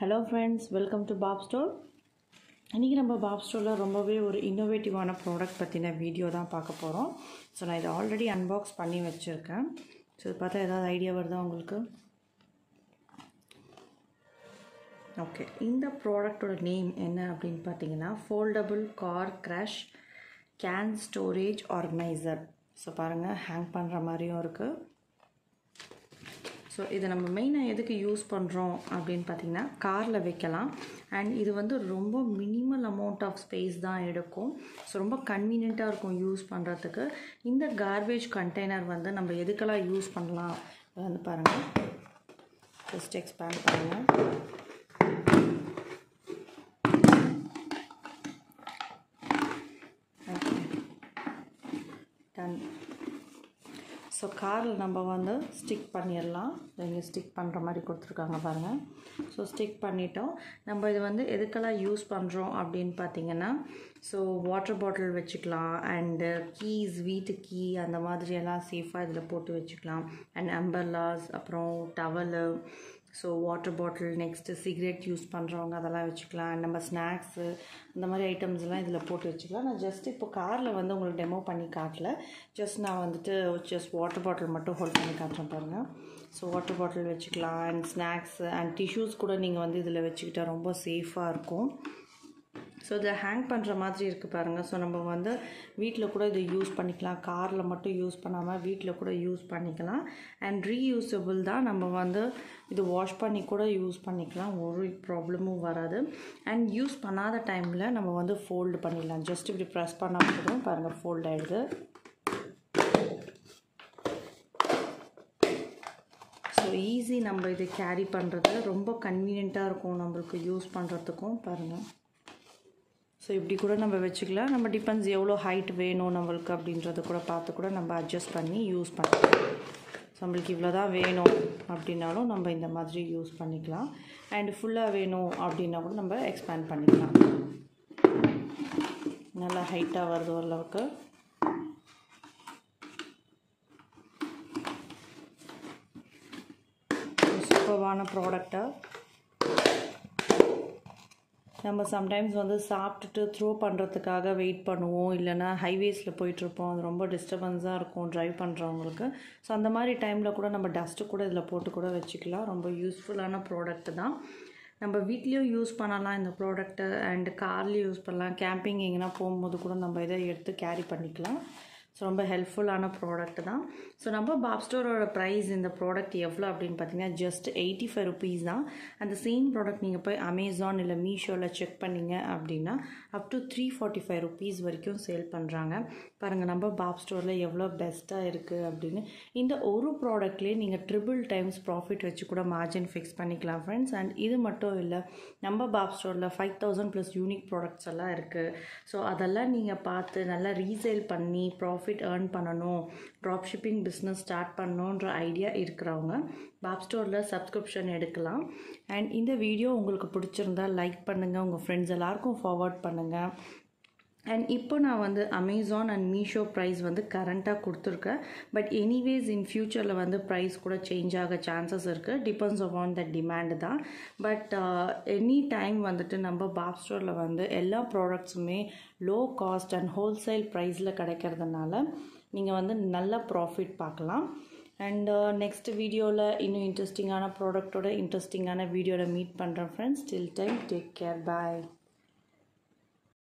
hello friends welcome to Pop Store இன்றைக்கி நம்ம Pop ஸ்டோரில் ரொம்பவே ஒரு இன்னோவேட்டிவான ப்ராடக்ட் பற்றின வீடியோ தான் பார்க்க போகிறோம் ஸோ நான் இதை ஆல்ரெடி அன்பாக்ஸ் பண்ணி வச்சுருக்கேன் ஸோ இது பார்த்தா ஏதாவது ஐடியா வருதா உங்களுக்கு ஓகே இந்த ப்ராடக்டோட நேம் என்ன அப்படின்னு பார்த்தீங்கன்னா foldable car trash can storage organiser so பாருங்கள் ஹேங் பண்ணுற மாதிரியும் இருக்குது ஸோ இதை நம்ம மெயினாக எதுக்கு யூஸ் பண்ணுறோம் அப்படின்னு பார்த்தீங்கன்னா காரில் வைக்கலாம் அண்ட் இது வந்து ரொம்ப மினிமல் அமௌண்ட் ஆஃப் ஸ்பேஸ் தான் எடுக்கும் ஸோ ரொம்ப கன்வீனியண்ட்டாக இருக்கும் யூஸ் பண்ணுறதுக்கு இந்த கார்பேஜ் கண்டெய்னர் வந்து நம்ம எதுக்கெல்லாம் யூஸ் பண்ணலாம் வந்து பாருங்கள் ஜஸ்ட் எக்ஸ்பேண்ட் பண்ணுங்கள் ஓகே டன் ஸோ காரில் நம்ம வந்து ஸ்டிக் பண்ணிடலாம் இங்கே ஸ்டிக் பண்ணுற மாதிரி கொடுத்துருக்காங்க பாருங்கள் ஸோ ஸ்டிக் பண்ணிட்டோம் நம்ம இது வந்து எதுக்கெல்லாம் யூஸ் பண்ணுறோம் அப்படின்னு பார்த்தீங்கன்னா ஸோ வாட்டர் பாட்டில் வச்சுக்கலாம் அண்டு கீஸ் வீட்டு கீ அந்த மாதிரியெல்லாம் சேஃபாக இதில் போட்டு வச்சுக்கலாம் அண்ட் அம்பர்லாஸ் அப்புறம் towel so water bottle next cigarette use பண்ணுறவங்க அதெல்லாம் வச்சுக்கலாம் நம்ம ஸ்நாக்ஸு இந்த மாதிரி ஐட்டம்ஸ்லாம் இதில் போட்டு வச்சுக்கலாம் நான் ஜஸ்ட் இப்போ காரில் வந்து உங்களுக்கு டெமோ பண்ணி காட்டல ஜஸ்ட் நான் வந்துட்டு ஜஸ்ட் வாட்டர் பாட்டில் மட்டும் ஹோல்ட் பண்ணி காட்டுறேன் பாருங்கள் ஸோ வாட்டர் பாட்டில் வச்சுக்கலாம் அண்ட் ஸ்நாக்ஸு அண்ட் டிஷ்யூஸ் கூட நீங்கள் வந்து இதில் வச்சுக்கிட்டால் ரொம்ப சேஃபாக இருக்கும் ஸோ இதில் ஹேங் பண்ணுற மாதிரி இருக்குது பாருங்கள் ஸோ நம்ம வந்து வீட்டில் கூட இதை யூஸ் பண்ணிக்கலாம் காரில் மட்டும் யூஸ் பண்ணாமல் வீட்டில் கூட யூஸ் பண்ணிக்கலாம் அண்ட் ரீயூசபிள் தான் நம்ம வந்து இது வாஷ் பண்ணி கூட யூஸ் பண்ணிக்கலாம் ஒரு ப்ராப்ளமும் வராது அண்ட் யூஸ் பண்ணாத டைமில் நம்ம வந்து ஃபோல்டு பண்ணிடலாம் ஜஸ்ட் இப்படி ப்ரெஸ் பண்ணால் போதும் பாருங்கள் ஃபோல்ட் ஆகிடுது ஸோ ஈஸி நம்ம இது கேரி பண்ணுறது ரொம்ப கன்வீனியண்ட்டாக இருக்கும் நம்மளுக்கு யூஸ் பண்ணுறதுக்கும் பாருங்கள் ஸோ இப்படி கூட நம்ம வச்சுக்கலாம் நம்ம டிபெண்ட்ஸ் எவ்வளோ ஹைட் வேணும் நம்மளுக்கு அப்படின்றத கூட பார்த்து கூட நம்ம அட்ஜஸ்ட் பண்ணி யூஸ் பண்ணிக்கலாம் ஸோ நம்மளுக்கு இவ்வளோ தான் வேணும் அப்படின்னாலும் நம்ம இந்த மாதிரி யூஸ் பண்ணிக்கலாம் அண்ட் ஃபுல்லாக வேணும் அப்படின்னா கூட நம்ம எக்ஸ்பேண்ட் பண்ணிக்கலாம் நல்லா ஹைட்டாக வருது ஓரளவுக்கு சூப்பர்வான ப்ராடக்டாக நம்ம சம்டைம்ஸ் வந்து சாப்பிட்டுட்டு த்ரோ பண்ணுறதுக்காக வெயிட் பண்ணுவோம் இல்லைனா ஹைவேஸில் போயிட்டுருப்போம் அது ரொம்ப டிஸ்டர்பன்ஸாக இருக்கும் ட்ரைவ் பண்ணுறவங்களுக்கு ஸோ அந்த மாதிரி டைமில் கூட நம்ம டஸ்ட்டு கூட இதில் போட்டு கூட வச்சுக்கலாம் ரொம்ப யூஸ்ஃபுல்லான ப்ராடக்ட்டு தான் நம்ம வீட்லேயும் யூஸ் பண்ணலாம் இந்த ப்ராடக்ட்டு அண்ட் கார்லேயும் யூஸ் பண்ணலாம் கேம்பிங் எங்கேனா போகும்போது கூட நம்ம இதை எடுத்து கேரி பண்ணிக்கலாம் ஸோ ரொம்ப ஹெல்ப்ஃபுல்லான ப்ராடக்ட் தான் ஸோ நம்ம பாப் ஸ்டோரோட ப்ரைஸ் இந்த ப்ராடக்ட் எவ்வளோ அப்படின்னு பார்த்தீங்கன்னா ஜஸ்ட் எயிட்டி ஃபைவ் ருபீஸ் தான் அந்த சேம் ப்ராடக்ட் நீங்கள் போய் அமேசான் இல்லை மீஷோவில் செக் பண்ணிங்க அப்படின்னா up to three forty five rupees வரைக்கும் சேல் பண்ணுறாங்க பாருங்கள் நம்ம பாப் ஸ்டோரில் எவ்வளோ பெஸ்ட்டாக இருக்குது அப்படின்னு இந்த ஒரு ப்ராடக்ட்லேயே நீங்கள் ட்ரிபிள் டைம்ஸ் ப்ராஃபிட் வச்சு கூட மார்ஜின் ஃபிக்ஸ் பண்ணிக்கலாம் ஃப்ரெண்ட்ஸ் அண்ட் இது மட்டும் இல்லை நம்ம பாப் ஸ்டோரில் five thousand plus unique products எல்லாம் இருக்குது ஸோ அதெல்லாம் நீங்கள் பார்த்து நல்லா ரீசேல் பண்ணி ப்ராஃபிட் ப்ராஃபிட் ஏர்ன் பண்ணணும் ட்ராப் ஷிப்பிங் பிஸ்னஸ் ஸ்டார்ட் பண்ணணுன்ற ஐடியா இருக்கிறவங்க பாப் ஸ்டோரில் சப்ஸ்கிரிப்ஷன் எடுக்கலாம் அண்ட் இந்த வீடியோ உங்களுக்கு பிடிச்சிருந்தா லைக் பண்ணுங்கள் உங்கள் ஃப்ரெண்ட்ஸ் எல்லாருக்கும் ஃபார்வர்ட் பண்ணுங்கள் அண்ட் இப்போ நான் வந்து அமேசான் அண்ட் மீஷோ ப்ரைஸ் வந்து கரண்ட்டாக கொடுத்துருக்கேன் பட் எனிவேஸ் இன் ஃப்யூச்சரில் வந்து ப்ரைஸ் கூட சேஞ்ச் ஆக சான்சஸ் இருக்குது டிபெண்ட்ஸ் அப்பான் த டிமாண்டு தான் பட் எனி டைம் வந்துட்டு நம்ம பாப் ஸ்டோரில் வந்து எல்லா ப்ராடக்ட்ஸுமே லோ காஸ்ட் அண்ட் ஹோல்சேல் ப்ரைஸில் கிடைக்கிறதுனால நீங்கள் வந்து நல்ல ப்ராஃபிட் பார்க்கலாம் அண்ட் நெக்ஸ்ட் வீடியோவில் இன்னும் இன்ட்ரெஸ்டிங்கான ப்ராடக்டோட இன்ட்ரெஸ்டிங்கான வீடியோவில் மீட் பண்ணுறேன் friends till time take care பாய்